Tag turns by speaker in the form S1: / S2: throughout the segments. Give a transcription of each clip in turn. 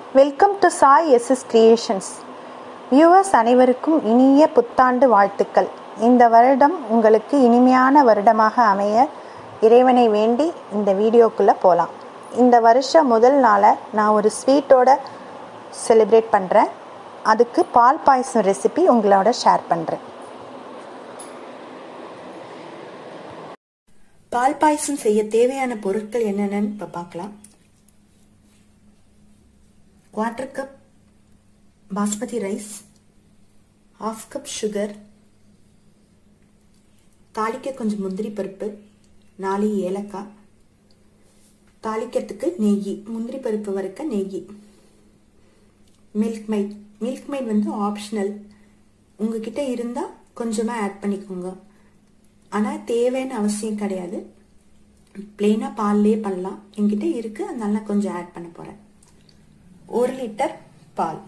S1: welcome to Sai SS Creations viewers அனைவருக்கும் இனிய புத்தாண்டு வாழ்த்துக்கள் இந்த வருடம் உங்களுக்கு இனிமையான வருடமாக அமைய இறைவனை வேண்டி இந்த வீடியோக்குள்ளே போகலாம் இந்த வருஷம் முதல் நாளை நான் ஒரு ஸ்வீட்டோட செலிப்ரேட் பண்ணுறேன் அதுக்கு பால் பாயசம் ரெசிபி உங்களோட ஷேர் பண்ணுறேன்
S2: பால் பாயசம் செய்ய தேவையான பொருட்கள் என்னென்னு இப்போ பார்க்கலாம் quarter cup basmati rice half cup sugar தாளிக்க கொஞ்சம் முந்திரி பருப்பு நாலு ஏலக்காய் தாளிக்கிறதுக்கு நெய் முந்திரி பருப்பு வறுக்க நெய் மில்க் மைட் மில்க் மைட் வந்து ஆப்ஷனல் உங்ககிட்ட இருந்தால் கொஞ்சமாக ஆட் பண்ணிக்கோங்க ஆனால் தேவைன்னு அவசியம் கிடையாது பிளெயினாக பால்லே பண்ணலாம் என்கிட்ட இருக்கு அதனால நான் கொஞ்சம் ஆட் பண்ண போகிறேன் ஒரு லிட்டர் பால்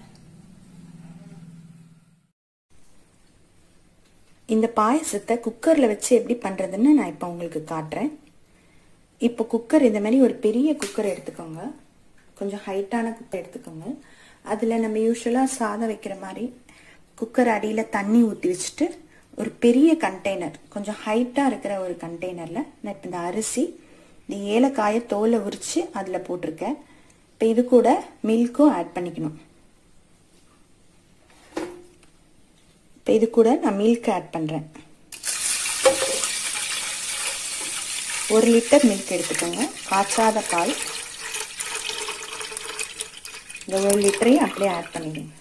S2: இந்த பாயசத்தை குக்கரில் வச்சு எப்படி பண்ணுறதுன்னு நான் இப்போ உங்களுக்கு காட்டுறேன் இப்போ குக்கர் இந்த மாதிரி ஒரு பெரிய குக்கர் எடுத்துக்கோங்க கொஞ்சம் ஹைட்டான குக்கர் எடுத்துக்கோங்க அதில் நம்ம யூஸ்வலாக சாதம் வைக்கிற மாதிரி குக்கர் அடியில் தண்ணி ஊற்றி வச்சுட்டு ஒரு பெரிய கண்டெய்னர் கொஞ்சம் ஹைட்டாக இருக்கிற ஒரு கண்டெய்னரில் நான் இப்போ இந்த அரிசி இந்த ஏலக்காயை தோலை உரித்து அதில் போட்டிருக்கேன் இப்போ இது கூட மில்க்கும் ஆட் பண்ணிக்கணும் இப்போ இது கூட நான் மில்க் ஆட் பண்ணுறேன் ஒரு லிட்டர் மில்க் எடுத்துக்கோங்க காய்ச்சாத பால் இந்த ஒரு லிட்டரையும் அப்படியே ஆட் பண்ணிடுங்க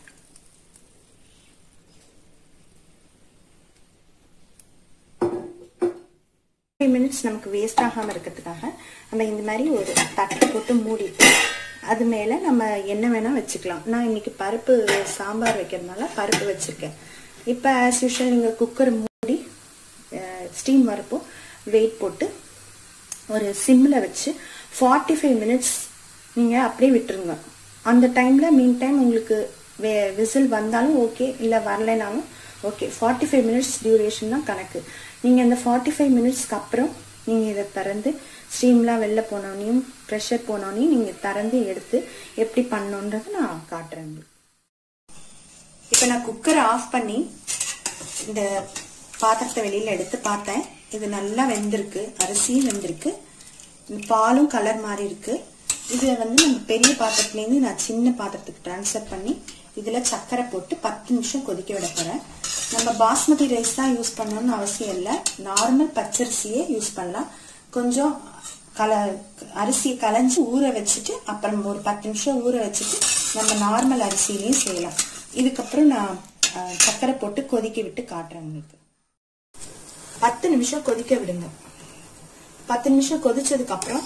S2: ஃபைவ் மினிட்ஸ் நமக்கு வேஸ்ட் ஆகாமல் இருக்கிறதுக்காக நம்ம இந்த மாதிரி ஒரு தட்டை போட்டு மூடிட்டு அது மேலே நம்ம என்ன வேணால் வச்சுக்கலாம் நான் இன்னைக்கு பருப்பு சாம்பார் வைக்கிறதுனால பருப்பு வச்சுருக்கேன் இப்போ ஆஸ் யூஷுவல் நீங்கள் குக்கர் மூடி ஸ்டீம் வரப்போ வெயிட் போட்டு ஒரு சிம்மில் வச்சு ஃபார்ட்டி ஃபைவ் மினிட்ஸ் நீங்கள் அப்படியே விட்டுருங்க அந்த டைமில் மீன் டைம் உங்களுக்கு வே விசில் வந்தாலும் ஓகே இல்லை வரலைனாலும் okay forty five minutes duration தான் கணக்கு நீங்கள் அந்த ஃபார்ட்டி ஃபைவ் மினிட்ஸ்க்கு அப்புறம் நீங்கள் இதை திறந்து ஸ்டீம்லாம் வெளில போனோனையும் ப்ரெஷர் போனோனையும் நீங்கள் திறந்து எடுத்து எப்படி பண்ணணுன்றதை நான் காட்டுறேன் உங்களுக்கு இப்போ நான் குக்கரை ஆஃப் பண்ணி இந்த பாத்திரத்தை வெளியில் எடுத்து பார்த்தேன் இது நல்லா வெந்திருக்கு அரிசியும் வெந்திருக்கு பாலும் கலர் மாறி இருக்கு இதை வந்து நம்ம பெரிய பாத்திரத்துலேருந்து நான் சின்ன பாத்திரத்துக்கு ட்ரான்ஸ்ஃபர் பண்ணி இதில் சர்க்கரை போட்டு பத்து நிமிஷம் கொதிக்க விட போகிறேன் நம்ம பாஸ்மதி ரைஸ் தான் யூஸ் பண்ணணும்னு அவசியம் இல்லை நார்மல் பச்சரிசியே யூஸ் பண்ணலாம் கொஞ்சம் கல அரிசியை கலைஞ்சி ஊற வச்சுட்டு அப்புறம் ஒரு பத்து நிமிஷம் ஊற வச்சுட்டு நம்ம நார்மல் அரிசியிலையும் செய்யலாம் இதுக்கப்புறம் நான் சர்க்கரை போட்டு கொதிக்க விட்டு காட்டுறேன் உங்களுக்கு பத்து நிமிஷம் கொதிக்க விடுங்க பத்து நிமிஷம் கொதிச்சதுக்கு அப்புறம்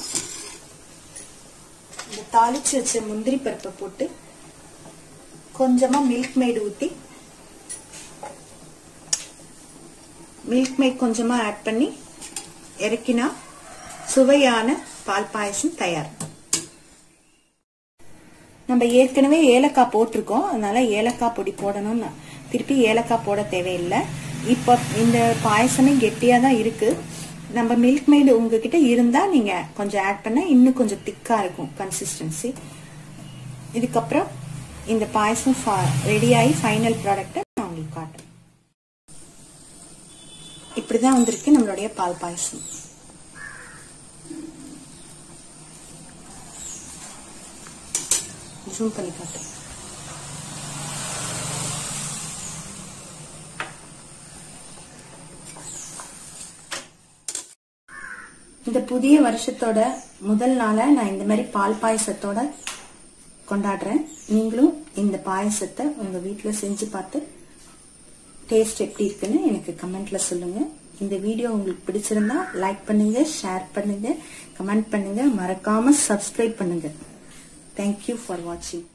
S2: இந்த தாளிச்சு வச்ச முந்திரி பருப்பை போட்டு கொஞ்சமா மில்க் மேட் ஊத்தி மில்க் மேட் கொஞ்சமா ஆட் பண்ணி இறக்கினா சுவையான பால் பாயசம் தயார் நம்ம ஏற்கனவே ஏலக்காய் போட்டிருக்கோம் அதனால ஏலக்காய் பொடி போடணும்னு திருப்பி ஏலக்காய் போட தேவையில்லை இப்போ இந்த பாயசமே கெட்டியா தான் இருக்கு நம்ம மில்க் மேடு உங்ககிட்ட இருந்தா நீங்க கொஞ்சம் ஆட் பண்ண இன்னும் கொஞ்சம் திக்கா இருக்கும் கன்சிஸ்டன்சி இதுக்கப்புறம் இந்த பாயசம் ரெடி ஆகி ஃபைனல் ப்ராடக்டை நான் உங்களுக்கு காட்டுறேன் இப்படிதான் வந்திருக்கு நம்மளுடைய பால் பாயசம் ஜூம் பண்ணி காட்டுறேன் இந்த புதிய வருஷத்தோட முதல் நாளை நான் இந்த மாதிரி பால் பாயசத்தோட கொண்டாடுறேன் நீங்களும் இந்த பாயசத்தை உங்க வீட்டில் செஞ்சு பார்த்து டேஸ்ட் எப்படி இருக்குன்னு எனக்கு கமெண்ட்ல சொல்லுங்க இந்த வீடியோ உங்களுக்கு பிடிச்சிருந்தா லைக் பண்ணுங்க ஷேர் பண்ணுங்க கமெண்ட் பண்ணுங்க மறக்காம சப்ஸ்கிரைப் பண்ணுங்க தேங்க்யூ ஃபார் வாட்சிங்